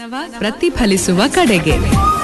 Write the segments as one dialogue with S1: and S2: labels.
S1: ಪ್ರತಿಫಲಿಸುವ ಕಡೆಗೆ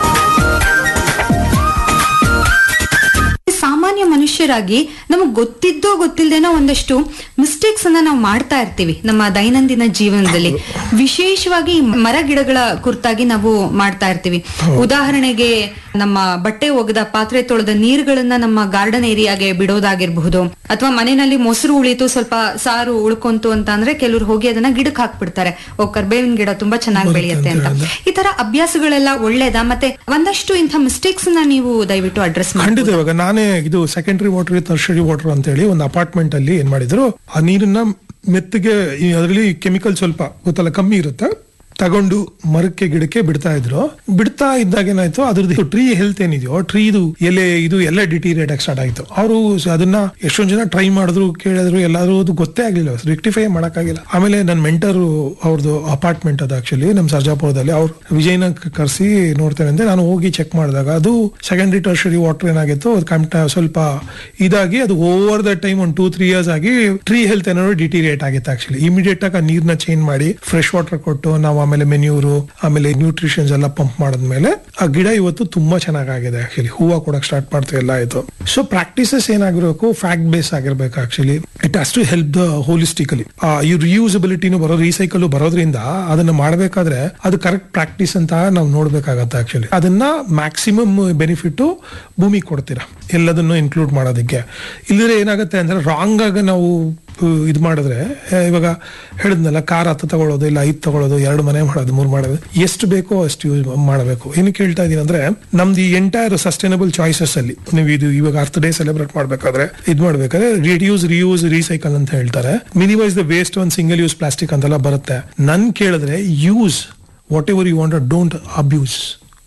S2: ಸಾಮಾನ್ಯ ಮನುಷ್ಯರಾಗಿ ನಮಗ್ ಗೊತ್ತಿದ್ದೋ ಗೊತ್ತಿಲ್ದೇನೋ ಒಂದಷ್ಟು ಮಿಸ್ಟೇಕ್ಸ್ ಅನ್ನ ನಾವು ಮಾಡ್ತಾ ಇರ್ತೀವಿ ನಮ್ಮ ದೈನಂದಿನ ಜೀವನದಲ್ಲಿ ವಿಶೇಷವಾಗಿ ಮರ ಗಿಡಗಳ ಕುರಿತಾಗಿ ನಾವು ಮಾಡ್ತಾ ಇರ್ತೀವಿ ಉದಾಹರಣೆಗೆ ನಮ್ಮ ಬಟ್ಟೆ ಒಗೆದ ಪಾತ್ರೆ ತೊಳೆದ ನೀರುಗಳನ್ನ ನಮ್ಮ ಗಾರ್ಡನ್ ಏರಿಯಾಗೆ ಬಿಡೋದಾಗಿರ್ಬಹುದು ಅಥವಾ ಮನೆಯಲ್ಲಿ ಮೊಸರು ಉಳಿತು ಸ್ವಲ್ಪ ಸಾರು ಉಳ್ಕೊಂತು ಅಂತ ಅಂದ್ರೆ ಕೆಲವ್ರು ಹೋಗಿ ಅದನ್ನ ಗಿಡಕ್ಕೆ ಹಾಕ್ಬಿಡ್ತಾರೆ ಓ ಕರ್ಬೇವಿನ ಗಿಡ ತುಂಬಾ ಚೆನ್ನಾಗಿ ಬೆಳೆಯುತ್ತೆ ಅಂತ ಈ ತರ ಅಭ್ಯಾಸಗಳೆಲ್ಲ ಒಳ್ಳೇದಾ ಮತ್ತೆ ಒಂದಷ್ಟು ಇಂಥ ಮಿಸ್ಟೇಕ್ಸ್ ನ ನೀವು ದಯವಿಟ್ಟು ಅಡ್ರೆಸ್ ಮಾಡಿ
S3: ಖಂಡಿತ ಇವಾಗ ನಾನೇ ಇದು ಸೆಕೆಂಡರಿ ವಾಟರ್ ಟರ್ಷರಿ ವಾಟರ್ ಅಂತ ಹೇಳಿ ಒಂದು ಅಪಾರ್ಟ್ಮೆಂಟ್ ಅಲ್ಲಿ ಏನ್ ಮಾಡಿದ್ರು ಆ ನೀರನ್ನ ಮೆತ್ತಗೆ ಅದರಲ್ಲಿ ಕೆಮಿಕಲ್ ಸ್ವಲ್ಪ ಗೊತ್ತಲ್ಲ ಕಮ್ಮಿ ಇರುತ್ತೆ ತಗೊಂಡು ಮರಕ್ಕೆ ಗಿಡಕ್ಕೆ ಬಿಡ್ತಾ ಇದ್ರು ಬಿಡ್ತಾ ಇದ್ದಾಗ ಏನಾಯ್ತು ಅದ್ರದ್ದು ಟ್ರೀ ಹೆಲ್ತ್ ಏನಿದೆಯೋ ಟ್ರೀದು ಎಲೆ ಇದು ಎಲ್ಲ ಡಿಟೀರಿಯೇಟ್ ಆಗಿ ಸ್ಟಾರ್ಟ್ ಆಯ್ತು ಅವರು ಅದನ್ನ ಎಷ್ಟೊಂದ್ ಜನ ಟ್ರೈ ಮಾಡಿದ್ರು ಕೇಳಿದ್ರು ಎಲ್ಲಾದ್ರೂ ಅದು ಗೊತ್ತೇ ಆಗ್ಲಿಲ್ಲ ರೆಕ್ಟಿಫೈ ಮಾಡಕ್ಕಾಗಿಲ್ಲ ಆಮೇಲೆ ನನ್ನ ಮೆಂಟರ್ ಅವ್ರದ್ದು ಅಪಾರ್ಟ್ಮೆಂಟ್ ಅದು ಆಕ್ಚುಲಿ ನಮ್ಮ ಸರ್ಜಾಪುರದಲ್ಲಿ ಅವ್ರು ವಿಜಯನ ಕರೆಸಿ ನೋಡ್ತೇನೆ ಅಂದ್ರೆ ನಾನು ಹೋಗಿ ಚೆಕ್ ಮಾಡಿದಾಗ ಅದು ಸೆಕೆಂಡರಿ ಟರ್ಷರಿ ವಾಟರ್ ಏನಾಗಿತ್ತು ಅದು ಕಂಟ ಸ್ವಲ್ಪ ಇದಾಗಿ ಅದು ಓವರ್ ದ ಟೈಮ್ ಒಂದು ಟೂ ತ್ರೀ ಇಯರ್ಸ್ ಆಗಿ ಟ್ರೀ ಹೆಲ್ತ್ ಏನಾದ್ರು ಡಿಟೀರಿಯೇಟ್ ಆಗಿತ್ತು ಆಕ್ಚುಲಿ ಇಮಿಡಿಯೇಟ್ ಆಗಿ ಆ ನೀರ್ನ ಚೇಂಜ್ ಮಾಡಿ ಫ್ರೆಶ್ ವಾಟರ್ ಕೊಟ್ಟು ನಾವು ಆಮೇಲೆ ಮೆನ್ಯೂರು ಆಮೇಲೆ ನ್ಯೂಟ್ರಿಷನ್ಸ್ ಎಲ್ಲ ಪಂಪ್ ಮಾಡಿದ್ಮೇಲೆ ಆ ಗಿಡ ಇವತ್ತು ತುಂಬಾ ಚೆನ್ನಾಗಿದೆ ಆಕ್ಚುಲಿ ಹೂವು ಕೊಡಕ್ ಸ್ಟಾರ್ಟ್ ಮಾಡ್ತೀವಿ ಎಲ್ಲ ಆಯ್ತು ಸೊ ಪ್ರಾಕ್ಟೀಸಸ್ ಏನಾಗಿರ್ಬೇಕು ಫ್ಯಾಕ್ಟ್ ಬೇಸ್ ಆಗಿರ್ಬೇಕು actually it has to help the holistically ಈ ರಿಯೂಸಬಿಲಿಟಿನೂ ಬರೋದು ರೀಸೈಕಲ್ ಬರೋದ್ರಿಂದ ಅದನ್ನ ಮಾಡಬೇಕಾದ್ರೆ ಅದು ಕರೆಕ್ಟ್ ಪ್ರಾಕ್ಟೀಸ್ ಅಂತ ನಾವು ನೋಡ್ಬೇಕಾಗತ್ತೆ ಆಕ್ಚುಲಿ ಅದನ್ನ ಮ್ಯಾಕ್ಸಿಮಮ್ ಬೆನಿಫಿಟ್ ಭೂಮಿ ಕೊಡ್ತೀರಾ ಎಲ್ಲದನ್ನು ಇನ್ಕ್ಲೂಡ್ ಮಾಡೋದಕ್ಕೆ ಇಲ್ಲದ್ರೆ ಏನಾಗುತ್ತೆ ಅಂದ್ರೆ ರಾಂಗ್ ಆಗಿ ನಾವು ಇದು ಮಾಡಿದ್ರೆ ಆ, ಇವಾಗ ಹೇಳಿದ್ನಲ್ಲ ಕಾರ್ ಹತ್ತು ತಗೊಳ್ಳೋದು ಇಲ್ಲ ಐದು ತಗೊಳ್ಳೋದು ಎರಡು ಮನೆ ಮಾಡೋದು ಮೂರು ಮಾಡೋದು ಎಷ್ಟು ಬೇಕೋ ಅಷ್ಟು ಯೂಸ್ ಮಾಡಬೇಕು ಏನಕ್ಕೆ ಹೇಳ್ತಾ ಇದೀನಿ ಅಂದ್ರೆ ನಮ್ದು ಈ ಎಂಟೈರ್ ಸಸ್ಟೈನಬಲ್ ಚಾಯ್ಸಸ್ ಅಲ್ಲಿ ನೀವು ಇದು ಇವಾಗ ಅರ್ತ್ ಡೇ ಸೆಲೆಬ್ರೇಟ್ ಮಾಡ್ಬೇಕಾದ್ರೆ ಇದು ಮಾಡ್ಬೇಕಾದ್ರೆ ರಿಡ್ಯೂಸ್ ರಿಯೂಸ್ ರೀಸೈಕಲ್ ಅಂತ ಹೇಳ್ತಾರೆ minimise the waste one single use plastic ಅಂತೆಲ್ಲ ಬರುತ್ತೆ ನನ್ ಕೇಳಿದ್ರೆ use whatever you want don't abuse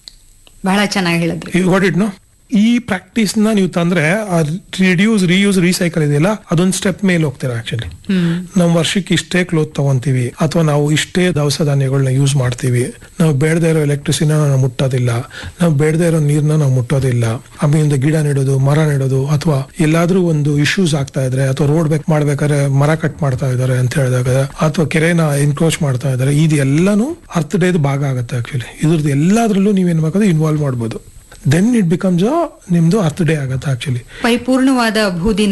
S2: ಬಹಳ ಚೆನ್ನಾಗಿ ಹೇಳಿದ್ರಿ
S3: ವಾಟ್ ಇಟ್ ನೋ ಈ ಪ್ರಾಕ್ಟೀಸ್ ನ ನೀವು ತಂದ್ರೆ ರಿಡ್ಯೂಸ್ ರಿಯೂಸ್ ರೀಸೈಕಲ್ ಇದೆಯಲ್ಲ ಅದೊಂದ್ ಸ್ಟೆಪ್ ಮೇಲೆ ಹೋಗ್ತೀರಾ ಆಕ್ಚುಲಿ ನಾವು ವರ್ಷಕ್ಕೆ ಇಷ್ಟೇ ಕ್ಲೋತ್ ತಗೊಂತೀವಿ ಅಥವಾ ನಾವು ಇಷ್ಟೇ ದವಸ ಧಾನ್ಯಗಳನ್ನ ಯೂಸ್ ಮಾಡ್ತೀವಿ ನಾವು ಬೇಡದೇ ಇರೋ ಎಲೆಕ್ಟ್ರಿಸಿನ ನಾವು ಮುಟ್ಟೋದಿಲ್ಲ ನಾವು ಬೇಡದೇ ಇರೋ ನೀರ್ನ ನಾವು ಮುಟ್ಟೋದಿಲ್ಲ ಆಮೇಲೆ ಗಿಡ ನೆಡೋದು ಮರ ನೆಡೋದು ಅಥವಾ ಎಲ್ಲಾದ್ರೂ ಒಂದು ಇಶ್ಯೂಸ್ ಆಗ್ತಾ ಇದ್ರೆ ಅಥವಾ ರೋಡ್ ಬೇಕ್ ಮಾಡ್ಬೇಕಾದ್ರೆ ಮರ ಕಟ್ ಮಾಡ್ತಾ ಇದಾರೆ ಅಂತ ಹೇಳಿದಾಗ ಅಥವಾ ಕೆರೆನ ಎನ್ಕ್ರೋಚ್ ಮಾಡ್ತಾ ಇದಾರೆ ಇದೆಲ್ಲಾನು ಅರ್ಥ ಡೇದು ಭಾಗ ಆಗುತ್ತೆ ಆಕ್ಚುಲಿ ಇದ್ರದ್ದು ಎಲ್ಲಾದ್ರಲ್ಲೂ ನೀವೇನ್ ಬೇಕಾದ್ರೆ ಇನ್ವಾಲ್ವ್ ಮಾಡ್ಬೋದು ದೆನ್ ಇಟ್ ಬಿಕಮ್ಸ್ ನಿಮ್ದು ಅರ್ಥ ಡೇ ಆಗುತ್ತೆ ಆಕ್ಚುಲಿ
S2: ಪರಿಪೂರ್ಣವಾದ ಭೂದಿನ